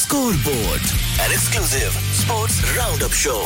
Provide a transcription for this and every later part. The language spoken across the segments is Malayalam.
Scoreboard, an exclusive sports roundup show.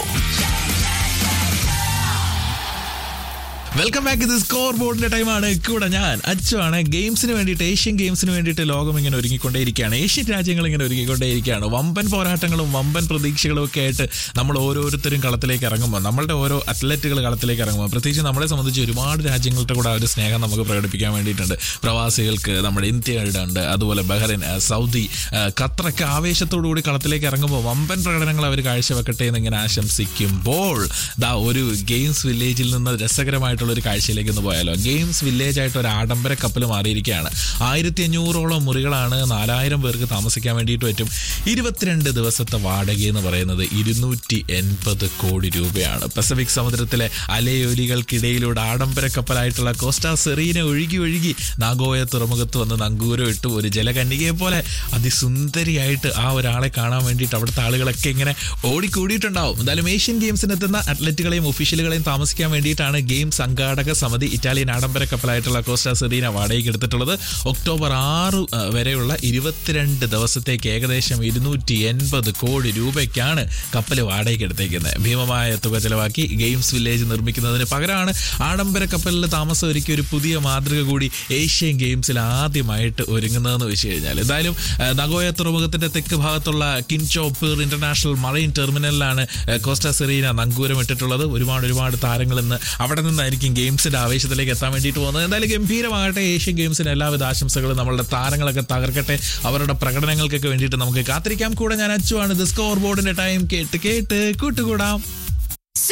Welcome back ഇത് സ്കോർ ബോർഡിന്റെ ടൈമാണ് കൂടെ ഞാൻ അച്ചുവാണ് ഗെയിംസിന് വേണ്ടിയിട്ട് ഏഷ്യൻ ഗെയിംസിന് വേണ്ടിയിട്ട് ലോകം ഇങ്ങനെ ഒരുങ്ങിക്കൊണ്ടേയിരിക്കുകയാണ് ഏഷ്യൻ രാജ്യങ്ങൾ ഇങ്ങനെ ഒരുങ്ങിക്കൊണ്ടേയിരിക്കുകയാണ് വമ്പൻ പോരാട്ടങ്ങളും വമ്പൻ പ്രതീക്ഷകളും ഒക്കെ ആയിട്ട് നമ്മൾ ഓരോരുത്തരും കളത്തിലേക്ക് ഇറങ്ങുമ്പോൾ നമ്മളുടെ ഓരോ അത്ലറ്റുകൾ കളത്തിലേക്ക് ഇറങ്ങുമ്പോൾ പ്രത്യേകിച്ച് നമ്മളെ സംബന്ധിച്ച് ഒരുപാട് രാജ്യങ്ങളുടെ കൂടെ ആ ഒരു സ്നേഹം നമുക്ക് പ്രകടിപ്പിക്കാൻ വേണ്ടിയിട്ടുണ്ട് പ്രവാസികൾക്ക് നമ്മുടെ ഇന്ത്യയുടെ ഉണ്ട് അതുപോലെ ബഹ്റൈൻ ആ, സൗദി ആ, ഖത്തറൊക്കെ ആവേശത്തോടു കൂടി കളത്തിലേക്ക് ഇറങ്ങുമ്പോൾ വമ്പൻ പ്രകടനങ്ങൾ അവർ കാഴ്ചവെക്കട്ടെ എന്ന് ഇങ്ങനെ ആശംസിക്കുമ്പോൾ ദാ ഒരു ഗെയിംസ് വില്ലേജിൽ നിന്ന് രസകരമായിട്ടുള്ള ഒരു കാഴ്ചയിലേക്ക് ഒന്ന് പോയാലോ ഗെയിംസ് വില്ലേജ് ആയിട്ട് ഒരു ആഡംബര കപ്പൽ മാറിയിരിക്കുകയാണ് ആയിരത്തി അഞ്ഞൂറോളം മുറികളാണ് നാലായിരം പേർക്ക് താമസിക്കാൻ വേണ്ടിയിട്ട് പറ്റും ഇരുപത്തിരണ്ട് ദിവസത്തെ വാടക എന്ന് പറയുന്നത് ഇരുന്നൂറ്റി എൺപത് കോടി രൂപയാണ് പസഫിക് സമുദ്രത്തിലെ അലയൊലികൾക്കിടയിലൂടെ ആഡംബര കപ്പലായിട്ടുള്ള കോസ്റ്റ സെറീന ഒഴുകി ഒഴുകി നാഗോയ തുറമുഖത്ത് വന്ന് നങ്കൂരം ഇട്ടു ഒരു ജലകന്യകയെ പോലെ അതിസുന്ദരിയായിട്ട് ആ ഒരാളെ കാണാൻ വേണ്ടിയിട്ട് അവിടുത്തെ ആളുകളൊക്കെ ഇങ്ങനെ ഓടിക്കൂടിയിട്ടുണ്ടാവും എന്തായാലും ഏഷ്യൻ ഗെയിംസിന് എത്തുന്ന അത്ലറ്റുകളെയും ഒഫീഷ്യലുകളെയും താമസിക്കാൻ വേണ്ടിയിട്ടാണ് ഗെയിം സംഘാടക സമിതി ഇറ്റാലിയൻ ആഡംബര കപ്പലായിട്ടുള്ള കോസ്റ്റ സെറീന വാടകയ്ക്ക് എടുത്തിട്ടുള്ളത് ഒക്ടോബർ ആറ് ആ, വരെയുള്ള ഇരുപത്തിരണ്ട് ദിവസത്തേക്ക് ഏകദേശം ഇരുന്നൂറ്റി എൺപത് കോടി രൂപയ്ക്കാണ് കപ്പൽ വാടകയ്ക്ക് എടുത്തേക്കുന്നത് ഭീമമായ തുക ചെലവാക്കി ഗെയിംസ് വില്ലേജ് നിർമ്മിക്കുന്നതിന് പകരമാണ് ആഡംബര കപ്പലിൽ താമസം ഒരുക്കിയ ഒരു പുതിയ മാതൃക കൂടി ഏഷ്യൻ ഗെയിംസിൽ ആദ്യമായിട്ട് ഒരുങ്ങുന്നതെന്ന് വെച്ച് കഴിഞ്ഞാൽ എന്തായാലും ആ, നഗോയ തുറമുഖത്തിന്റെ തെക്ക് ഭാഗത്തുള്ള കിൻചോപ്പീർ ഇന്റർനാഷണൽ മറൈൻ ടെർമിനലിലാണ് ആ, കോസ്റ്റ സെറീന നങ്കൂരം ഇട്ടിട്ടുള്ളത് ഒരുപാട് ഒരുപാട് താരങ്ങൾ ഇന്ന് അവിടെ നിന്നായിരിക്കും ഗെയിംസിന്റെ ആവേശത്തിലേക്ക് എത്താൻ വേണ്ടിയിട്ട് പോകുന്നത് എന്തായാലും ഗംഭീരമാകട്ടെ ഏഷ്യൻ ഗെയിംസിന് എല്ലാവിധ ആശംസകളും നമ്മളുടെ താരങ്ങളൊക്കെ തകർക്കട്ടെ അവരുടെ പ്രകടനങ്ങൾക്കൊക്കെ വേണ്ടിയിട്ട് നമുക്ക് കാത്തിരിക്കാം കൂടെ ഞാൻ അച്ചുവാണ് ഇത് സ്കോർ ബോർഡിന്റെ ടൈം കേട്ട് കേട്ട് കൂട്ടുകൂടാം